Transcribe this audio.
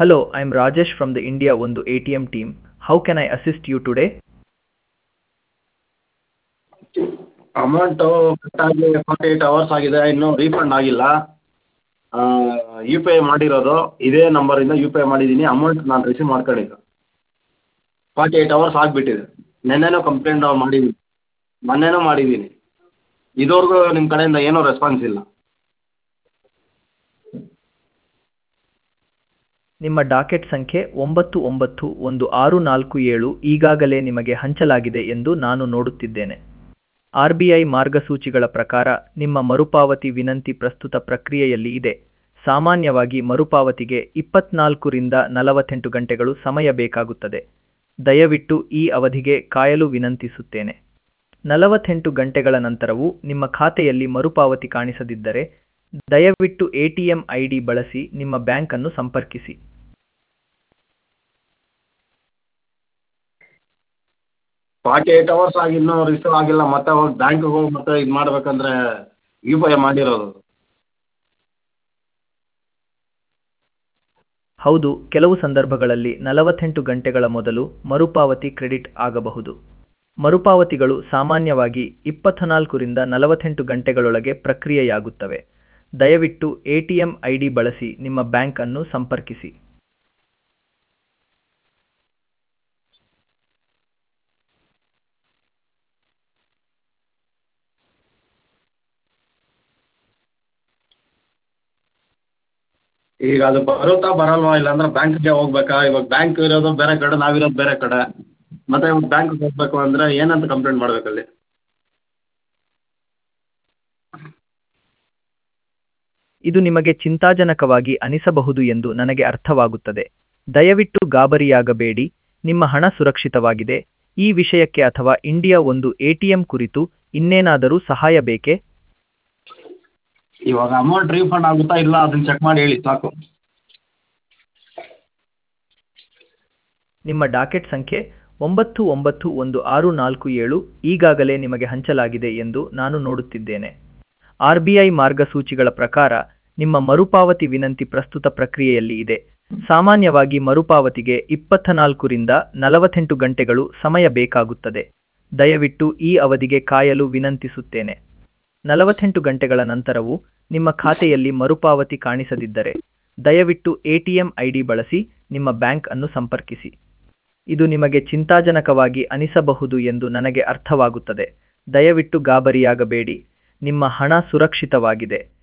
Hello, I'm Rajesh from the India ಒಂದು ATM team. How can I assist you today? Amount ಕಟ್ಟಾಗಿ forty eight hours ಆಗಿದೆ ಇನ್ನೂ refund ಆಗಿಲ್ಲ you P I ಮಾಡಿರೋದು ಇದೇ ನಂಬರಿಂದ ಯು ಪಿ ಐ ಮಾಡಿದ್ದೀನಿ ಅಮೌಂಟ್ ನಾನು ರಿಸೀವ್ ಮಾಡ್ಕೊಂಡಿಲ್ಲ ಫಾರ್ಟಿ ಏಯ್ಟ್ ಅವರ್ಸ್ ಆಗಿಬಿಟ್ಟಿದೆ ನೆನ್ನೆನೂ ಕಂಪ್ಲೇಂಟ್ ಮಾಡಿದ್ದೀನಿ ಮೊನ್ನೆನೂ ಮಾಡಿದ್ದೀನಿ ಇದುವರೆಗೂ ನಿಮ್ಮ ಕಡೆಯಿಂದ ಏನೂ ರೆಸ್ಪಾನ್ಸ್ ಇಲ್ಲ ನಿಮ್ಮ ಡಾಕೆಟ್ ಸಂಖ್ಯೆ ಒಂಬತ್ತು ಒಂಬತ್ತು ಒಂದು ಆರು ನಾಲ್ಕು ಏಳು ಈಗಾಗಲೇ ನಿಮಗೆ ಹಂಚಲಾಗಿದೆ ಎಂದು ನಾನು ನೋಡುತ್ತಿದ್ದೇನೆ ಆರ್ ಬಿ ಐ ಮಾರ್ಗಸೂಚಿಗಳ ಪ್ರಕಾರ ನಿಮ್ಮ ಮರುಪಾವತಿ ವಿನಂತಿ ಪ್ರಸ್ತುತ ಪ್ರಕ್ರಿಯೆಯಲ್ಲಿ ಇದೆ ಸಾಮಾನ್ಯವಾಗಿ ಮರುಪಾವತಿಗೆ ಇಪ್ಪತ್ನಾಲ್ಕರಿಂದ ನಲವತ್ತೆಂಟು ಗಂಟೆಗಳು ಸಮಯ ಬೇಕಾಗುತ್ತದೆ ದಯವಿಟ್ಟು ಈ ಅವಧಿಗೆ ಕಾಯಲು ವಿನಂತಿಸುತ್ತೇನೆ ನಲವತ್ತೆಂಟು ಗಂಟೆಗಳ ನಂತರವೂ ನಿಮ್ಮ ಖಾತೆಯಲ್ಲಿ ಮರುಪಾವತಿ ಕಾಣಿಸದಿದ್ದರೆ ದಯವಿಟ್ಟು ಎಟಿಎಂ ಐ ಡಿ ಬಳಸಿ ನಿಮ್ಮ ಬ್ಯಾಂಕನ್ನು ಸಂಪರ್ಕಿಸಿ ಫಾರ್ಟಿ ಏಯ್ಟ್ ಅವರ್ಸ್ ಆಗಿ ಇನ್ನೂ ರಿಸೀವ್ ಆಗಿಲ್ಲ ಮತ್ತೆ ಹೋಗಿ ಬ್ಯಾಂಕಿಗೆ ಹೋಗಿ ಮತ್ತೆ ಇದು ಮಾಡಬೇಕಂದ್ರೆ ಯು ಪಿ ಐ ಮಾಡಿರೋದು ಹೌದು ಕೆಲವು ಸಂದರ್ಭಗಳಲ್ಲಿ ನಲವತ್ತೆಂಟು ಗಂಟೆಗಳ ಮೊದಲು ಮರುಪಾವತಿ ಕ್ರೆಡಿಟ್ ಆಗಬಹುದು ಮರುಪಾವತಿಗಳು ಸಾಮಾನ್ಯವಾಗಿ ಇಪ್ಪತ್ನಾಲ್ಕರಿಂದ ನಲವತ್ತೆಂಟು ಗಂಟೆಗಳೊಳಗೆ ಪ್ರಕ್ರಿಯೆಯಾಗುತ್ತವೆ ದಯವಿಟ್ಟು ಎಟಿಎಂ ಐ ಡಿ ಬಳಸಿ ನಿಮ್ಮ ಬ್ಯಾಂಕ್ ಅನ್ನು ಸಂಪರ್ಕಿಸಿ ಈಗ ಅದು ಬರುತ್ತಾ ಬರಲ್ವಾ ಇಲ್ಲಾಂದ್ರೆ ಬ್ಯಾಂಕ್ಗೆ ಹೋಗ್ಬೇಕಾ ಇವಾಗ ಬ್ಯಾಂಕ್ ಇರೋದು ಬೇರೆ ಕಡೆ ನಾವಿರೋದು ಬೇರೆ ಕಡೆ ಮತ್ತೆ ಇವಾಗ ಬ್ಯಾಂಕ್ಗೆ ಹೋಗಬೇಕು ಅಂದರೆ ಏನಂತ ಕಂಪ್ಲೇಂಟ್ ಮಾಡಬೇಕಲ್ಲಿ ಇದು ನಿಮಗೆ ಚಿಂತಾಜನಕವಾಗಿ ಅನಿಸಬಹುದು ಎಂದು ನನಗೆ ಅರ್ಥವಾಗುತ್ತದೆ ದಯವಿಟ್ಟು ಗಾಬರಿಯಾಗಬೇಡಿ ನಿಮ್ಮ ಹಣ ಸುರಕ್ಷಿತವಾಗಿದೆ ಈ ವಿಷಯಕ್ಕೆ ಅಥವಾ ಇಂಡಿಯಾ ಒಂದು ಎಟಿಎಂ ಕುರಿತು ಇನ್ನೇನಾದರೂ ಸಹಾಯ ಬೇಕೇ ಇವಾಗ ಅಮೌಂಟ್ ರೀಫಂಡ್ ಆಗುತ್ತಾ ಇಲ್ಲ ಅದನ್ನ ಚೆಕ್ ಮಾಡಿ ಹೇಳಿ ಸಾಕು ನಿಮ್ಮ ಡಾಕೆಟ್ ಸಂಖ್ಯೆ ಒಂಬತ್ತು ಒಂಬತ್ತು ಒಂದು ಆರು ನಾಲ್ಕು ಏಳು ಈಗಾಗಲೇ ನಿಮಗೆ ಹಂಚಲಾಗಿದೆ ಎಂದು ನಾನು ನೋಡುತ್ತಿದ್ದೇನೆ ಆರ್ ಬಿ ಐ ಮಾರ್ಗಸೂಚಿಗಳ ಪ್ರಕಾರ ನಿಮ್ಮ ಮರುಪಾವತಿ ವಿನಂತಿ ಪ್ರಸ್ತುತ ಪ್ರಕ್ರಿಯೆಯಲ್ಲಿ ಇದೆ ಸಾಮಾನ್ಯವಾಗಿ ಮರುಪಾವತಿಗೆ ಇಪ್ಪತ್ನಾಲ್ಕರಿಂದ ನಲವತ್ತೆಂಟು ಗಂಟೆಗಳು ಸಮಯ ಬೇಕಾಗುತ್ತದೆ ದಯವಿಟ್ಟು ಈ ಅವಧಿಗೆ ಕಾಯಲು ವಿನಂತಿಸುತ್ತೇನೆ ನಲವತ್ತೆಂಟು ಗಂಟೆಗಳ ನಂತರವೂ ನಿಮ್ಮ ಖಾತೆಯಲ್ಲಿ ಮರುಪಾವತಿ ಕಾಣಿಸದಿದ್ದರೆ ದಯವಿಟ್ಟು ಎಟಿಎಂ ಐ ಡಿ ಬಳಸಿ ನಿಮ್ಮ ಬ್ಯಾಂಕ್ ಅನ್ನು ಸಂಪರ್ಕಿಸಿ ಇದು ನಿಮಗೆ ಚಿಂತಾಜನಕವಾಗಿ ಅನಿಸಬಹುದು ಎಂದು ನನಗೆ ಅರ್ಥವಾಗುತ್ತದೆ ದಯವಿಟ್ಟು ಗಾಬರಿಯಾಗಬೇಡಿ ನಿಮ್ಮ ಹಣ ಸುರಕ್ಷಿತವಾಗಿದೆ